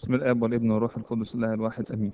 بسم الاب والابن والروح القدس الله الواحد امين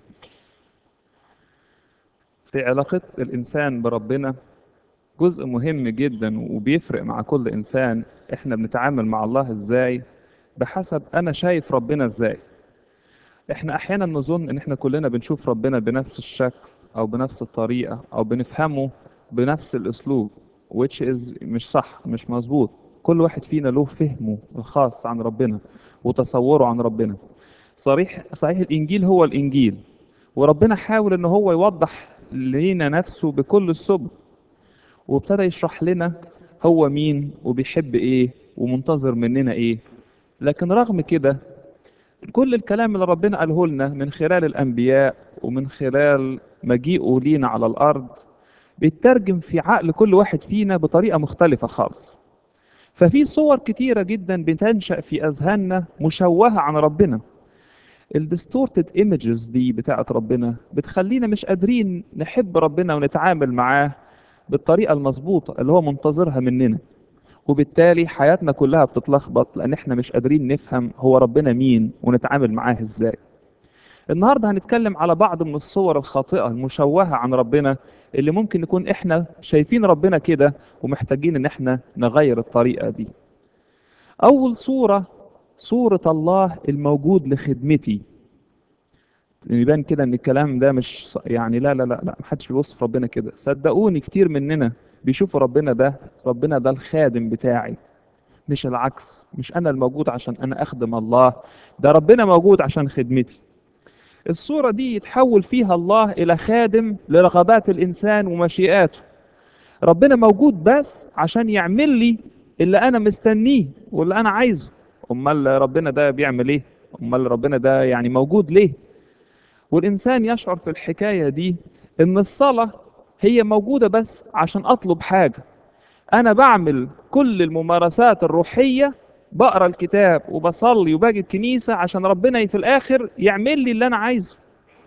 في علاقة الانسان بربنا جزء مهم جدا وبيفرق مع كل انسان احنا بنتعامل مع الله ازاي بحسب انا شايف ربنا ازاي احنا احيانا نظن ان احنا كلنا بنشوف ربنا بنفس الشكل او بنفس الطريقة او بنفهمه بنفس الاسلوب which is مش صح مش مظبوط كل واحد فينا له فهمه الخاص عن ربنا وتصوره عن ربنا صحيح صحيح الانجيل هو الانجيل وربنا حاول ان هو يوضح لينا نفسه بكل السبل وابتدى يشرح لنا هو مين وبيحب ايه ومنتظر مننا ايه لكن رغم كده كل الكلام اللي ربنا قاله لنا من خلال الانبياء ومن خلال مجيئه لينا على الارض بيترجم في عقل كل واحد فينا بطريقه مختلفه خالص ففي صور كتيره جدا بتنشا في اذهاننا مشوهه عن ربنا الديستورتد ايمجز دي بتاعت ربنا بتخلينا مش قادرين نحب ربنا ونتعامل معاه بالطريقه المظبوطه اللي هو منتظرها مننا وبالتالي حياتنا كلها بتتلخبط لان احنا مش قادرين نفهم هو ربنا مين ونتعامل معاه ازاي النهارده هنتكلم على بعض من الصور الخاطئه المشوهه عن ربنا اللي ممكن نكون احنا شايفين ربنا كده ومحتاجين ان احنا نغير الطريقه دي اول صوره صوره الله الموجود لخدمتي يبان كده ان الكلام ده مش ص- يعني لا لا لا لا محدش بيوصف ربنا كده صدقوني كتير مننا بيشوفوا ربنا ده ربنا ده الخادم بتاعي مش العكس مش انا الموجود عشان انا اخدم الله ده ربنا موجود عشان خدمتي الصورة دي يتحول فيها الله إلى خادم لرغبات الإنسان ومشيئاته ربنا موجود بس عشان يعمل لي اللي أنا مستنيه واللي أنا عايزه أمال ربنا ده بيعمل إيه؟ أمال ربنا ده يعني موجود ليه؟ والإنسان يشعر في الحكاية دي إن الصلاة هي موجودة بس عشان أطلب حاجة أنا بعمل كل الممارسات الروحية بقرا الكتاب وبصلي وباجي الكنيسة عشان ربنا في الآخر يعمل لي اللي أنا عايزه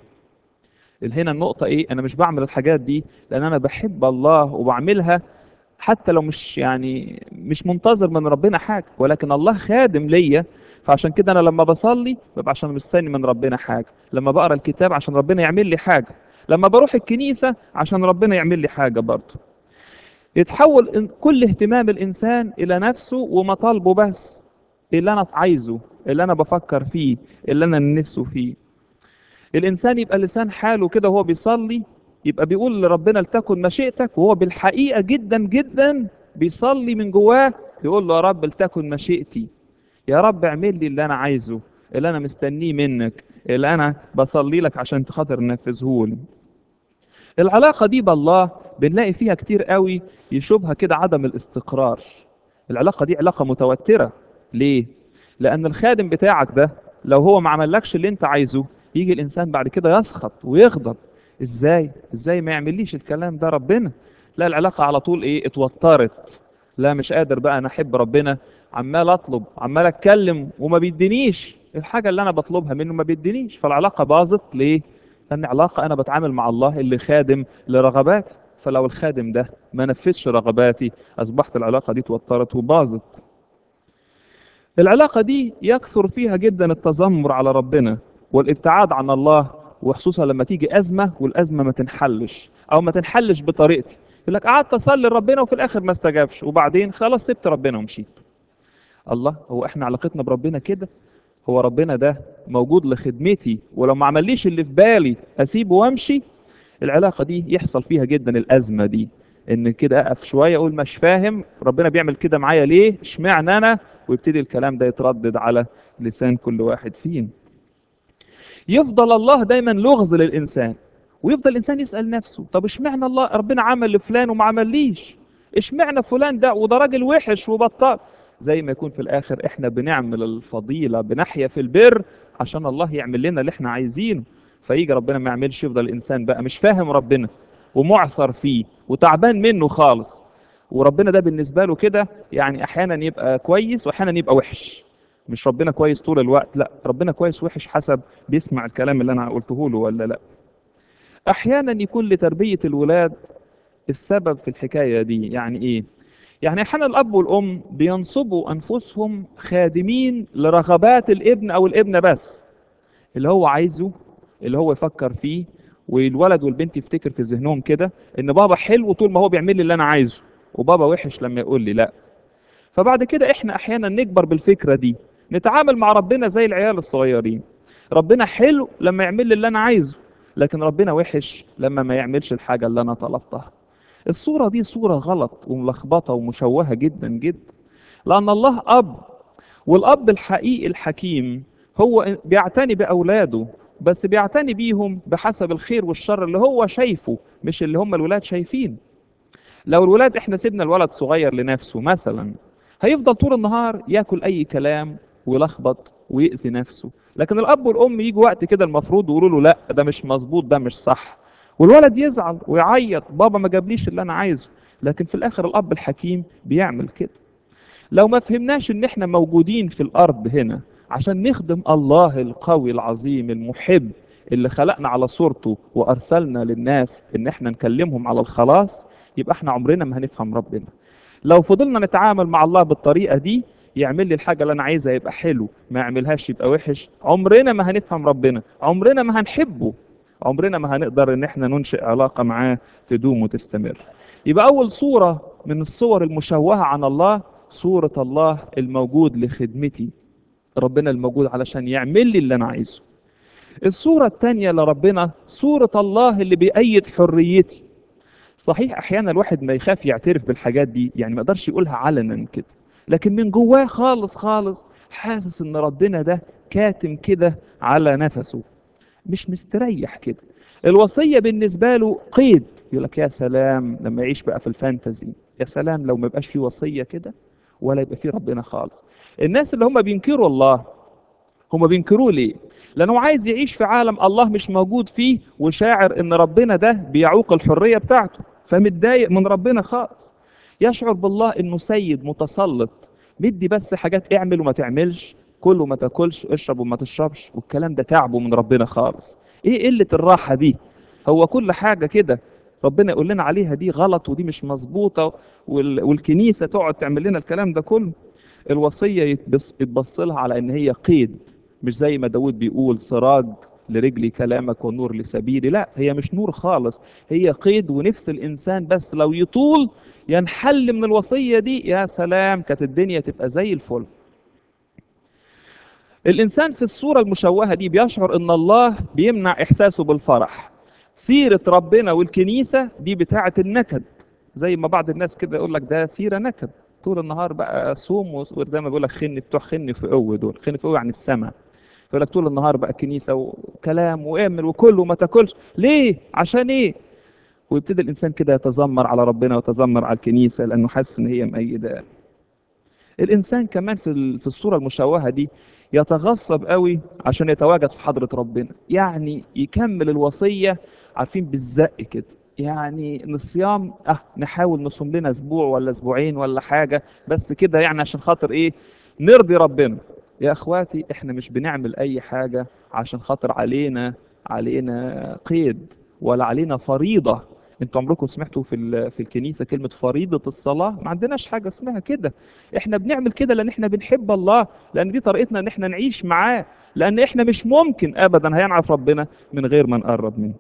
هنا النقطة إيه؟ أنا مش بعمل الحاجات دي لأن أنا بحب الله وبعملها حتى لو مش يعني مش منتظر من ربنا حاجة ولكن الله خادم ليا فعشان كده أنا لما بصلي ببقى عشان مستني من ربنا حاجة لما بقرا الكتاب عشان ربنا يعمل لي حاجة لما بروح الكنيسة عشان ربنا يعمل لي حاجة برضه يتحول إن- كل اهتمام الإنسان إلى نفسه ومطالبه بس اللي أنا عايزه اللي أنا بفكر فيه اللي أنا نفسه فيه الإنسان يبقى لسان حاله كده وهو بيصلي يبقى بيقول لربنا لتكن مشيئتك وهو بالحقيقة جدا جدا بيصلي من جواه يقول له يا رب لتكن مشيئتي يا رب اعمل لي اللي أنا عايزه اللي أنا مستنيه منك اللي أنا بصلي لك عشان خاطر ننفذهولي العلاقة دي بالله بنلاقي فيها كتير قوي يشوبها كده عدم الاستقرار العلاقة دي علاقة متوترة ليه؟ لأن الخادم بتاعك ده لو هو ما عملكش اللي انت عايزه يجي الإنسان بعد كده يسخط ويغضب ازاي؟ ازاي ما يعمليش الكلام ده ربنا؟ لا العلاقة على طول ايه؟ اتوترت لا مش قادر بقى انا احب ربنا عمال اطلب عمال اتكلم وما بيدينيش الحاجة اللي انا بطلبها منه ما بيدينيش فالعلاقة باظت ليه؟ لأن علاقة أنا بتعامل مع الله اللي خادم لرغباتي فلو الخادم ده ما نفذش رغباتي أصبحت العلاقة دي اتوترت وباظت العلاقة دي يكثر فيها جدا التذمر على ربنا والابتعاد عن الله وخصوصا لما تيجي أزمة والأزمة ما تنحلش أو ما تنحلش بطريقتي يقول لك قعدت أصلي لربنا وفي الآخر ما استجابش وبعدين خلاص سبت ربنا ومشيت الله هو احنا علاقتنا بربنا كده هو ربنا ده موجود لخدمتي ولو ما عمليش اللي في بالي اسيبه وامشي العلاقه دي يحصل فيها جدا الازمه دي ان كده اقف شويه اقول مش فاهم ربنا بيعمل كده معايا ليه اشمعنى انا ويبتدي الكلام ده يتردد على لسان كل واحد فينا يفضل الله دايما لغز للانسان ويفضل الانسان يسال نفسه طب اشمعنى الله ربنا عمل لفلان وما عمليش اشمعنى فلان ده وده راجل وحش وبطال زي ما يكون في الاخر احنا بنعمل الفضيله بنحيا في البر عشان الله يعمل لنا اللي احنا عايزينه فيجي ربنا ما يعملش يفضل الانسان بقى مش فاهم ربنا ومعثر فيه وتعبان منه خالص وربنا ده بالنسبه له كده يعني احيانا يبقى كويس واحيانا يبقى وحش مش ربنا كويس طول الوقت لا ربنا كويس وحش حسب بيسمع الكلام اللي انا قلته له ولا لا احيانا يكون لتربيه الولاد السبب في الحكايه دي يعني ايه يعني احيانا الاب والام بينصبوا انفسهم خادمين لرغبات الابن او الابنه بس اللي هو عايزه اللي هو يفكر فيه والولد والبنت يفتكر في ذهنهم كده ان بابا حلو طول ما هو بيعمل لي اللي انا عايزه وبابا وحش لما يقول لي لا فبعد كده احنا احيانا نكبر بالفكره دي نتعامل مع ربنا زي العيال الصغيرين ربنا حلو لما يعمل لي اللي انا عايزه لكن ربنا وحش لما ما يعملش الحاجه اللي انا طلبتها الصوره دي صوره غلط وملخبطه ومشوهه جدا جدا لان الله اب والاب الحقيقي الحكيم هو بيعتني باولاده بس بيعتني بيهم بحسب الخير والشر اللي هو شايفه مش اللي هم الولاد شايفين لو الولاد احنا سيبنا الولد صغير لنفسه مثلا هيفضل طول النهار ياكل اي كلام ويلخبط ويأذي نفسه لكن الاب والام يجوا وقت كده المفروض يقولوا له لا ده مش مظبوط ده مش صح والولد يزعل ويعيط بابا ما جابليش اللي انا عايزه لكن في الاخر الاب الحكيم بيعمل كده لو ما فهمناش ان احنا موجودين في الارض هنا عشان نخدم الله القوي العظيم المحب اللي خلقنا على صورته وارسلنا للناس ان احنا نكلمهم على الخلاص يبقى احنا عمرنا ما هنفهم ربنا لو فضلنا نتعامل مع الله بالطريقه دي يعمل لي الحاجه اللي انا عايزها يبقى حلو ما يعملهاش يبقى وحش عمرنا ما هنفهم ربنا عمرنا ما هنحبه عمرنا ما هنقدر ان احنا ننشئ علاقه معاه تدوم وتستمر يبقى اول صوره من الصور المشوهه عن الله صوره الله الموجود لخدمتي ربنا الموجود علشان يعمل لي اللي انا عايزه الصورة التانية لربنا صورة الله اللي بيأيد حريتي صحيح احيانا الواحد ما يخاف يعترف بالحاجات دي يعني ما يقدرش يقولها علنا كده لكن من جواه خالص خالص حاسس ان ربنا ده كاتم كده على نفسه مش مستريح كده الوصية بالنسبة له قيد يقول لك يا سلام لما يعيش بقى في الفانتزي يا سلام لو ما يبقاش في وصية كده ولا يبقى في ربنا خالص الناس اللي هم بينكروا الله هم بينكروه ليه لانه عايز يعيش في عالم الله مش موجود فيه وشاعر ان ربنا ده بيعوق الحريه بتاعته فمتضايق من ربنا خالص يشعر بالله انه سيد متسلط مدي بس حاجات اعمل وما تعملش كل وما تاكلش اشرب وما تشربش والكلام ده تعبه من ربنا خالص ايه قله الراحه دي هو كل حاجه كده ربنا يقول لنا عليها دي غلط ودي مش مظبوطه وال... والكنيسه تقعد تعمل لنا الكلام ده كله الوصيه يتبص, يتبص لها على ان هي قيد مش زي ما داود بيقول سراج لرجلي كلامك ونور لسبيلي لا هي مش نور خالص هي قيد ونفس الانسان بس لو يطول ينحل من الوصيه دي يا سلام كانت الدنيا تبقى زي الفل الانسان في الصوره المشوهه دي بيشعر ان الله بيمنع احساسه بالفرح سيره ربنا والكنيسه دي بتاعه النكد زي ما بعض الناس كده يقول لك ده سيره نكد طول النهار بقى صوم وزي ما بيقول لك خن بتوع خن في قوه دول خن في قوه عن السماء يقول لك طول النهار بقى كنيسه وكلام واعمل وكل وما تاكلش ليه عشان ايه ويبتدي الانسان كده يتذمر على ربنا ويتذمر على الكنيسه لانه حاسس ان هي مأيده الانسان كمان في في الصوره المشوهه دي يتغصب قوي عشان يتواجد في حضره ربنا يعني يكمل الوصيه عارفين بالزق كده يعني الصيام اه نحاول نصوم لنا اسبوع ولا اسبوعين ولا حاجه بس كده يعني عشان خاطر ايه نرضي ربنا يا اخواتي احنا مش بنعمل اي حاجه عشان خاطر علينا علينا قيد ولا علينا فريضه انتوا عمركم سمعتوا في في الكنيسه كلمه فريضه الصلاه ما عندناش حاجه اسمها كده احنا بنعمل كده لان احنا بنحب الله لان دي طريقتنا ان احنا نعيش معاه لان احنا مش ممكن ابدا هينعرف ربنا من غير ما نقرب منه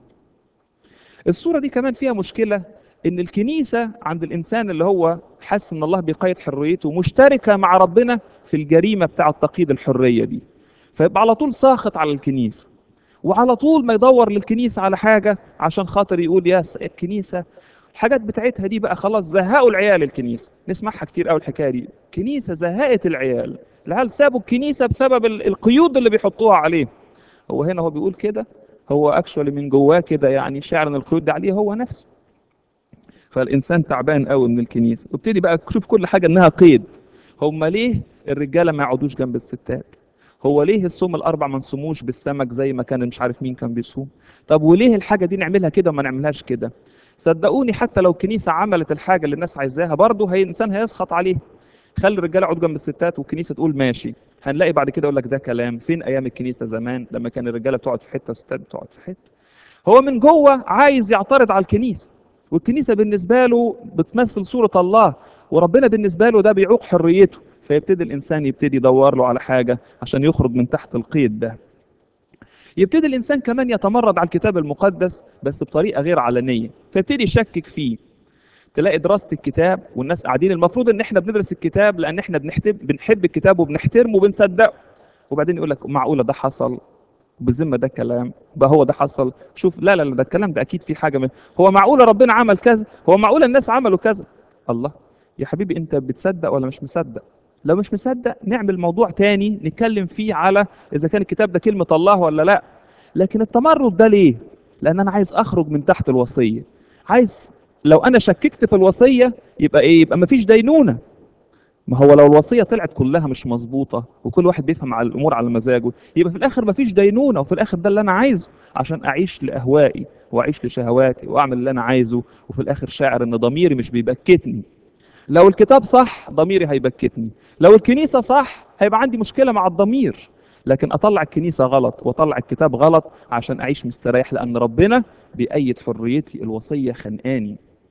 الصوره دي كمان فيها مشكله ان الكنيسه عند الانسان اللي هو حاسس ان الله بيقيد حريته مشتركه مع ربنا في الجريمه بتاعه تقييد الحريه دي فيبقى على طول ساخط على الكنيسه وعلى طول ما يدور للكنيسه على حاجه عشان خاطر يقول يا الكنيسه الحاجات بتاعتها دي بقى خلاص زهقوا العيال الكنيسه نسمعها كتير قوي الحكايه دي كنيسه زهقت العيال العيال سابوا الكنيسه بسبب القيود اللي بيحطوها عليه هو هنا هو بيقول كده هو اكشولي من جواه كده يعني شاعر ان القيود دي عليه هو نفسه فالانسان تعبان قوي من الكنيسه وابتدي بقى تشوف كل حاجه انها قيد هم ليه الرجاله ما يقعدوش جنب الستات هو ليه الصوم الاربع ما نصوموش بالسمك زي ما كان مش عارف مين كان بيصوم طب وليه الحاجه دي نعملها كده وما نعملهاش كده صدقوني حتى لو الكنيسه عملت الحاجه اللي الناس عايزاها برضه هي الانسان هيسخط عليه خلي الرجاله يقعدوا جنب الستات والكنيسه تقول ماشي هنلاقي بعد كده يقول لك ده كلام فين ايام الكنيسه زمان لما كان الرجاله بتقعد في حته والستات بتقعد في حته هو من جوه عايز يعترض على الكنيسه والكنيسه بالنسبه له بتمثل صوره الله وربنا بالنسبه له ده بيعوق حريته فيبتدي الانسان يبتدي يدور له على حاجه عشان يخرج من تحت القيد ده يبتدي الانسان كمان يتمرد على الكتاب المقدس بس بطريقه غير علنيه فيبتدي يشكك فيه تلاقي دراسه الكتاب والناس قاعدين المفروض ان احنا بندرس الكتاب لان احنا بنحتب بنحب الكتاب وبنحترمه وبنصدقه وبعدين يقول لك معقوله ده حصل بالذمه ده كلام بقى هو ده حصل شوف لا لا لا ده الكلام ده اكيد في حاجه من هو معقوله ربنا عمل كذا هو معقوله الناس عملوا كذا الله يا حبيبي انت بتصدق ولا مش مصدق لو مش مصدق نعمل موضوع تاني نتكلم فيه على اذا كان الكتاب ده كلمه الله ولا لا لكن التمرد ده ليه لان انا عايز اخرج من تحت الوصيه عايز لو انا شككت في الوصيه يبقى ايه يبقى مفيش دينونه ما هو لو الوصيه طلعت كلها مش مظبوطه وكل واحد بيفهم على الامور على مزاجه يبقى في الاخر مفيش دينونه وفي الاخر ده اللي انا عايزه عشان اعيش لاهوائي واعيش لشهواتي واعمل اللي انا عايزه وفي الاخر شاعر ان ضميري مش بيبكتني لو الكتاب صح ضميري هيبكتني لو الكنيسه صح هيبقى عندي مشكله مع الضمير لكن اطلع الكنيسه غلط واطلع الكتاب غلط عشان اعيش مستريح لان ربنا بيأيد حريتي الوصيه خنقاني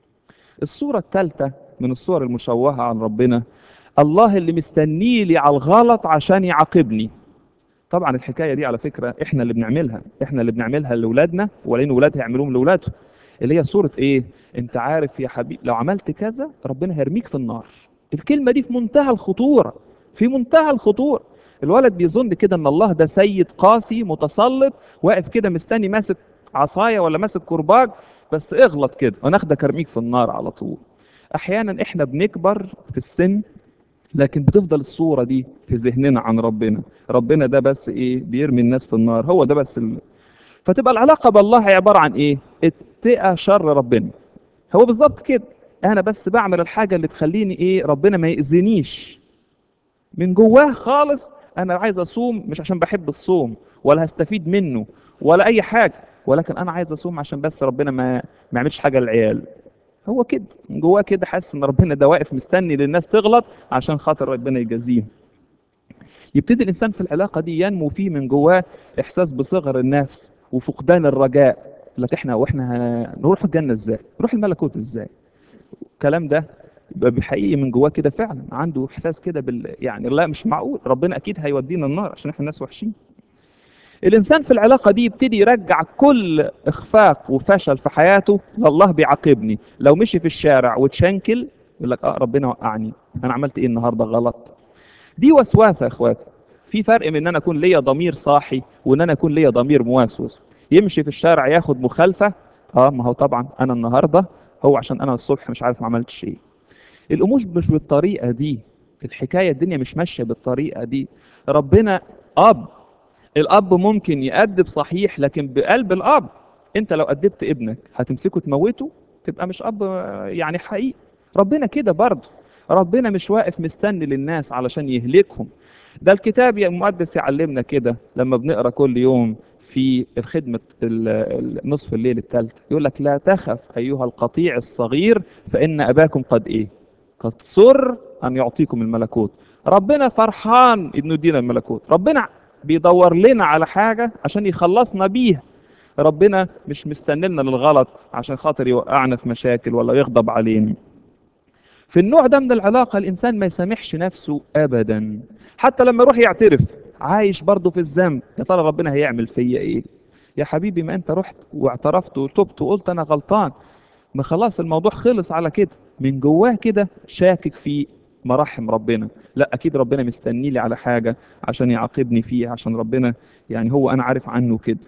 الصوره الثالثه من الصور المشوهه عن ربنا الله اللي مستني لي على الغلط عشان يعاقبني طبعا الحكايه دي على فكره احنا اللي بنعملها احنا اللي بنعملها لاولادنا ولان اولادها يعملوهم لاولادهم اللي هي صوره ايه انت عارف يا حبيبي لو عملت كذا ربنا هيرميك في النار الكلمه دي في منتهى الخطوره في منتهى الخطوره الولد بيظن كده ان الله ده سيد قاسي متسلط واقف كده مستني ماسك عصايه ولا ماسك كرباج بس اغلط كده وناخدك ارميك في النار على طول احيانا احنا بنكبر في السن لكن بتفضل الصوره دي في ذهننا عن ربنا ربنا ده بس ايه بيرمي الناس في النار هو ده بس ال... فتبقى العلاقه بالله عباره عن ايه اتقى شر ربنا هو بالظبط كده انا بس بعمل الحاجه اللي تخليني ايه ربنا ما ياذينيش من جواه خالص انا عايز اصوم مش عشان بحب الصوم ولا هستفيد منه ولا اي حاجه ولكن انا عايز اصوم عشان بس ربنا ما ما يعملش حاجه للعيال هو كده من جواه كده حاسس ان ربنا ده واقف مستني للناس تغلط عشان خاطر ربنا يجازيهم يبتدي الانسان في العلاقه دي ينمو فيه من جواه احساس بصغر النفس وفقدان الرجاء لك احنا واحنا نروح الجنه ازاي نروح الملكوت ازاي الكلام ده يبقى بحقيقي من جواه كده فعلا عنده احساس كده بال يعني لا مش معقول ربنا اكيد هيودينا النار عشان احنا ناس وحشين الانسان في العلاقه دي يبتدي يرجع كل اخفاق وفشل في حياته لله بيعاقبني لو مشي في الشارع وتشنكل يقول لك اه ربنا وقعني انا عملت ايه النهارده غلط دي وسواسه يا اخواتي في فرق من ان انا اكون ليا ضمير صاحي وان انا اكون ليا ضمير موسوس يمشي في الشارع ياخد مخالفه اه ما هو طبعا انا النهارده هو عشان انا الصبح مش عارف ما عملتش ايه الامور مش بالطريقه دي الحكايه الدنيا مش ماشيه بالطريقه دي ربنا اب الاب ممكن يأدب صحيح لكن بقلب الاب انت لو أدبت ابنك هتمسكه تموته تبقى مش اب يعني حقيقي ربنا كده برضه ربنا مش واقف مستني للناس علشان يهلكهم ده الكتاب المقدس يعلمنا كده لما بنقرا كل يوم في الخدمة نصف الليل الثالث يقول لك لا تخف أيها القطيع الصغير فإن أباكم قد إيه قد سر أن يعطيكم الملكوت ربنا فرحان إنه يدينا الملكوت ربنا بيدور لنا على حاجة عشان يخلصنا بيها ربنا مش مستنلنا للغلط عشان خاطر يوقعنا في مشاكل ولا يغضب علينا في النوع ده من العلاقة الإنسان ما يسامحش نفسه أبدا حتى لما يروح يعترف عايش برضه في الذنب يا ترى ربنا هيعمل فيا إيه يا حبيبي ما أنت رحت واعترفت وتبت وقلت أنا غلطان ما خلاص الموضوع خلص على كده من جواه كده شاكك في مراحم ربنا لا اكيد ربنا مستني لي على حاجه عشان يعاقبني فيها عشان ربنا يعني هو انا عارف عنه كده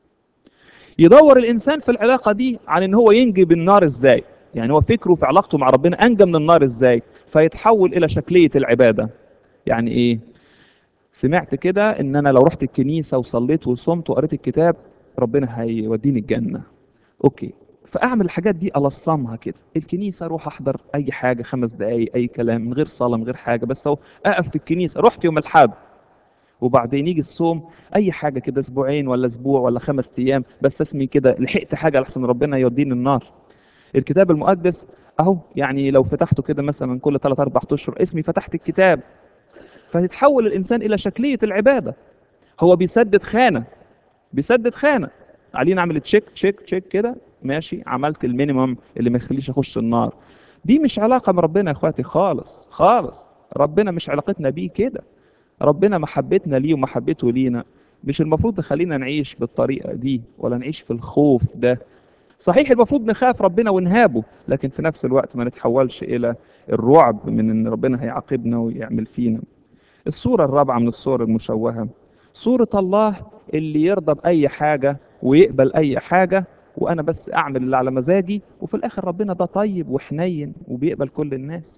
يدور الانسان في العلاقه دي عن ان هو ينجي بالنار ازاي يعني هو فكره في علاقته مع ربنا انجى من النار ازاي فيتحول الى شكليه العباده يعني ايه سمعت كده ان انا لو رحت الكنيسه وصليت وصمت وقريت الكتاب ربنا هيوديني الجنه اوكي فاعمل الحاجات دي الصمها كده الكنيسه اروح احضر اي حاجه خمس دقائق اي كلام من غير صلاه من غير حاجه بس اهو اقف في الكنيسه رحت يوم الاحد وبعدين يجي الصوم اي حاجه كده اسبوعين ولا اسبوع ولا خمس ايام بس اسمي كده لحقت حاجه لحسن ربنا يوديني النار الكتاب المقدس اهو يعني لو فتحته كده مثلا كل 3 4 اشهر اسمي فتحت الكتاب فيتحول الانسان الى شكليه العباده هو بيسدد خانه بيسدد خانه علينا اعمل تشيك تشيك تشيك كده ماشي عملت المينيمم اللي ما يخليش اخش النار دي مش علاقه من ربنا يا اخواتي خالص خالص ربنا مش علاقتنا بيه كده ربنا محبتنا ليه ومحبته لينا مش المفروض تخلينا نعيش بالطريقة دي ولا نعيش في الخوف ده صحيح المفروض نخاف ربنا ونهابه لكن في نفس الوقت ما نتحولش إلى الرعب من إن ربنا هيعاقبنا ويعمل فينا الصورة الرابعة من الصور المشوهة صورة الله اللي يرضى بأي حاجة ويقبل أي حاجة وأنا بس أعمل اللي على مزاجي وفي الآخر ربنا ده طيب وحنين وبيقبل كل الناس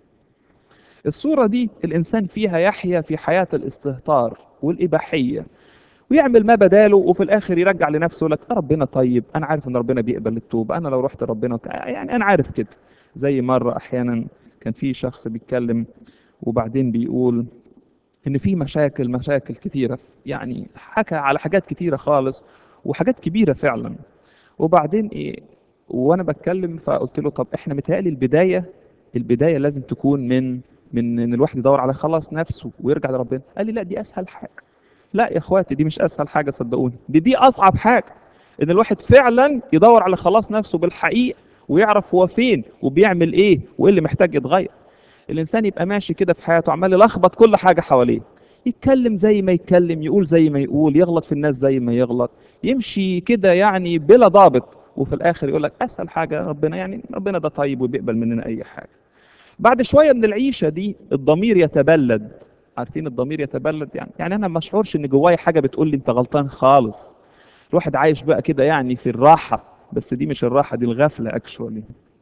الصورة دي الإنسان فيها يحيا في حياة الاستهتار والإباحية ويعمل ما بداله وفي الآخر يرجع لنفسه يقول لك ربنا طيب أنا عارف إن ربنا بيقبل التوبة أنا لو رحت ربنا وك... يعني أنا عارف كده زي مرة أحيانا كان في شخص بيتكلم وبعدين بيقول ان في مشاكل مشاكل كتيره يعني حكى على حاجات كتيره خالص وحاجات كبيره فعلا وبعدين ايه وانا بتكلم فقلت له طب احنا متهيألي البدايه البدايه لازم تكون من من ان الواحد يدور على خلاص نفسه ويرجع لربنا قال لي لا دي اسهل حاجه لا يا اخواتي دي مش اسهل حاجه صدقوني دي دي اصعب حاجه ان الواحد فعلا يدور على خلاص نفسه بالحقيقه ويعرف هو فين وبيعمل ايه وايه اللي محتاج يتغير الانسان يبقى ماشي كده في حياته عمال يلخبط كل حاجه حواليه يتكلم زي ما يتكلم يقول زي ما يقول يغلط في الناس زي ما يغلط يمشي كده يعني بلا ضابط وفي الاخر يقول لك اسهل حاجه ربنا يعني ربنا ده طيب وبيقبل مننا اي حاجه بعد شويه من العيشه دي الضمير يتبلد عارفين الضمير يتبلد يعني يعني انا ما اشعرش ان جوايا حاجه بتقول لي انت غلطان خالص الواحد عايش بقى كده يعني في الراحه بس دي مش الراحه دي الغفله اكشولي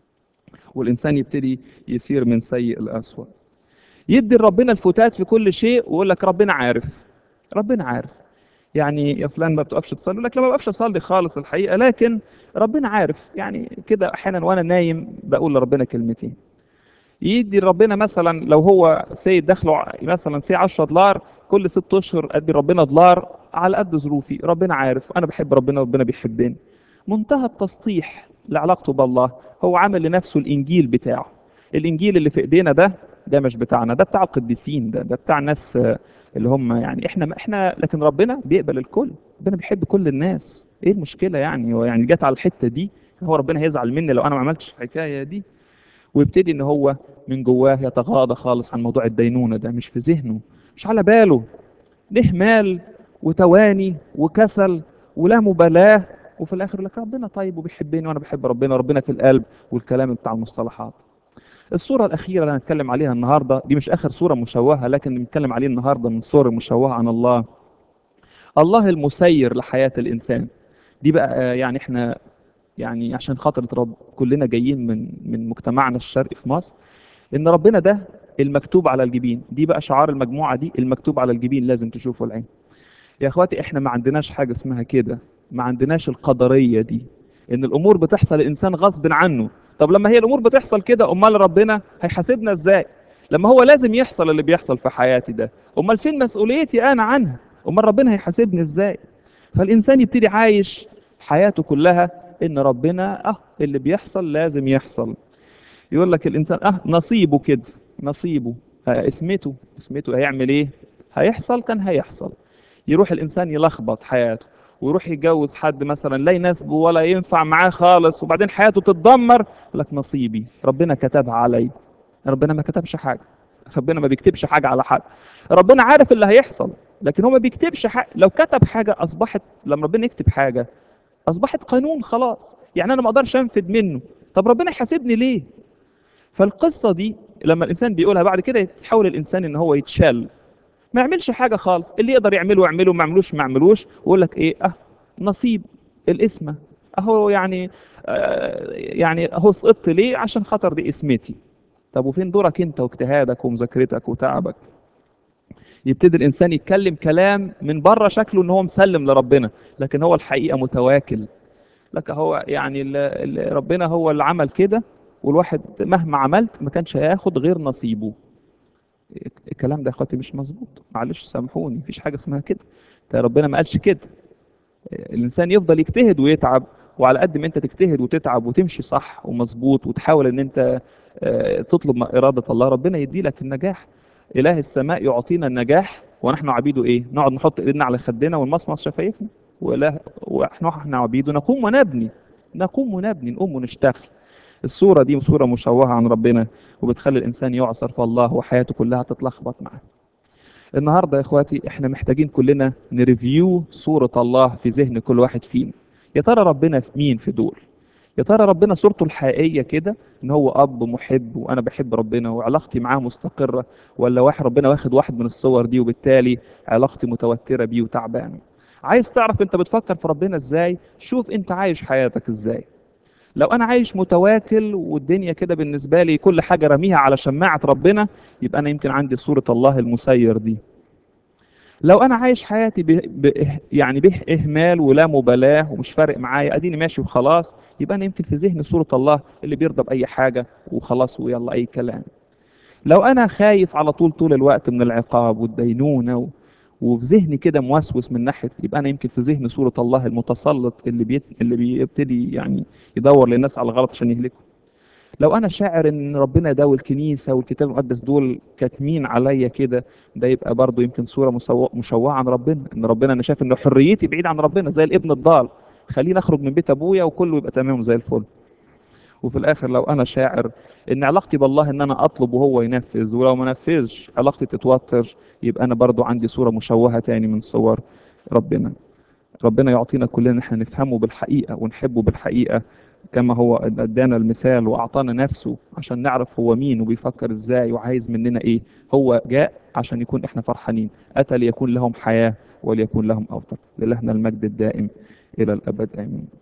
والإنسان يبتدي يسير من سيء لأسوأ يدي ربنا الفتات في كل شيء ويقول لك ربنا عارف ربنا عارف يعني يا فلان ما بتقفش تصلي لك لما بقفش اصلي خالص الحقيقه لكن ربنا عارف يعني كده احيانا وانا نايم بقول لربنا كلمتين يدي ربنا مثلا لو هو سيد دخله مثلا سي 10 دولار كل ست اشهر ادي ربنا دولار على قد ظروفي ربنا عارف انا بحب ربنا وربنا بيحبني منتهى التسطيح لعلاقته بالله هو عامل لنفسه الانجيل بتاعه الانجيل اللي في ايدينا ده ده مش بتاعنا ده بتاع القديسين ده ده بتاع الناس اللي هم يعني احنا احنا لكن ربنا بيقبل الكل ربنا بيحب كل الناس ايه المشكله يعني هو يعني جت على الحته دي هو ربنا هيزعل مني لو انا ما عملتش الحكايه دي ويبتدي ان هو من جواه يتغاضى خالص عن موضوع الدينونه ده مش في ذهنه مش على باله اهمال وتواني وكسل ولا مبالاه وفي الاخر لك ربنا طيب وبيحبني وانا بحب ربنا وربنا في القلب والكلام بتاع المصطلحات الصورة الأخيرة اللي هنتكلم عليها النهاردة دي مش آخر صورة مشوهة لكن بنتكلم عليه النهاردة من الصور المشوهة عن الله الله المسير لحياة الإنسان دي بقى يعني احنا يعني عشان خاطر رب كلنا جايين من من مجتمعنا الشرقي في مصر ان ربنا ده المكتوب على الجبين دي بقى شعار المجموعة دي المكتوب على الجبين لازم تشوفوا العين يا اخواتي احنا ما عندناش حاجة اسمها كده ما عندناش القدرية دي ان الامور بتحصل الانسان غصب عنه طب لما هي الامور بتحصل كده امال ربنا هيحاسبنا ازاي لما هو لازم يحصل اللي بيحصل في حياتي ده امال فين مسؤوليتي انا عنها امال ربنا هيحاسبني ازاي فالانسان يبتدي عايش حياته كلها ان ربنا اه اللي بيحصل لازم يحصل يقول لك الانسان اه نصيبه كده نصيبه آه اسمته اسمته هيعمل ايه هيحصل كان هيحصل يروح الانسان يلخبط حياته ويروح يتجوز حد مثلا لا يناسبه ولا ينفع معاه خالص وبعدين حياته تتدمر يقول لك نصيبي ربنا كتبها علي ربنا ما كتبش حاجه ربنا ما بيكتبش حاجه على حد ربنا عارف اللي هيحصل لكن هو ما بيكتبش حاجه لو كتب حاجه اصبحت لما ربنا يكتب حاجه اصبحت قانون خلاص يعني انا ما اقدرش انفذ منه طب ربنا يحاسبني ليه فالقصه دي لما الانسان بيقولها بعد كده يتحول الانسان ان هو يتشال ما يعملش حاجه خالص اللي يقدر يعمله يعمله ما يعملوش ما يعملوش ويقول لك ايه اه نصيب الاسمه اهو يعني آه يعني اهو سقطت ليه عشان خاطر دي اسمتي طب وفين دورك انت واجتهادك ومذاكرتك وتعبك يبتدي الانسان يتكلم كلام من بره شكله ان هو مسلم لربنا لكن هو الحقيقه متواكل لك هو يعني ال ال ربنا هو اللي عمل كده والواحد مهما عملت ما كانش هياخد غير نصيبه الكلام ده يا اخواتي مش مظبوط معلش سامحوني مفيش حاجه اسمها كده ده ربنا ما قالش كده الانسان يفضل يجتهد ويتعب وعلى قد ما انت تجتهد وتتعب وتمشي صح ومظبوط وتحاول ان انت تطلب اراده الله ربنا يدي لك النجاح اله السماء يعطينا النجاح ونحن عبيده ايه نقعد نحط ايدنا على خدنا ونمصمص شفايفنا واله واحنا احنا عبيده نقوم ونبني نقوم ونبني نقوم ونشتغل الصورة دي صورة مشوهة عن ربنا وبتخلي الإنسان يعصر في الله وحياته كلها تتلخبط معاه النهارده يا اخواتي احنا محتاجين كلنا نريفيو صورة الله في ذهن كل واحد فينا يا ترى ربنا في مين في دول يا ترى ربنا صورته الحقيقية كده ان هو اب محب وانا بحب ربنا وعلاقتي معاه مستقرة ولا واحد ربنا واخد واحد من الصور دي وبالتالي علاقتي متوترة بيه وتعبانة عايز تعرف انت بتفكر في ربنا ازاي شوف انت عايش حياتك ازاي لو انا عايش متواكل والدنيا كده بالنسبه لي كل حاجه رميها على شماعه ربنا يبقى انا يمكن عندي صوره الله المسير دي لو انا عايش حياتي ب... ب... يعني به اهمال ولا مبالاه ومش فارق معايا اديني ماشي وخلاص يبقى انا يمكن في ذهني صوره الله اللي بيرضى باي حاجه وخلاص ويلا اي كلام لو انا خايف على طول طول الوقت من العقاب والدينونه و... وفي ذهني كده موسوس من ناحيه يبقى انا يمكن في ذهني صوره الله المتسلط اللي بيت... اللي بيبتدي يعني يدور للناس على الغلط عشان يهلكهم لو انا شاعر ان ربنا ده والكنيسه والكتاب المقدس دول كاتمين عليا كده ده يبقى برضه يمكن صوره مسو... مشوهه عن ربنا ان ربنا انا شايف ان حريتي بعيد عن ربنا زي الابن الضال خليني اخرج من بيت ابويا وكله يبقى تمام زي الفل وفي الاخر لو انا شاعر ان علاقتي بالله ان انا اطلب وهو ينفذ ولو ما نفذش علاقتي تتوتر يبقى انا برضو عندي صورة مشوهة تاني من صور ربنا ربنا يعطينا كلنا ان احنا نفهمه بالحقيقة ونحبه بالحقيقة كما هو ادانا المثال واعطانا نفسه عشان نعرف هو مين وبيفكر ازاي وعايز مننا ايه هو جاء عشان يكون احنا فرحانين اتى ليكون لهم حياة وليكون لهم افضل للهنا المجد الدائم الى الابد امين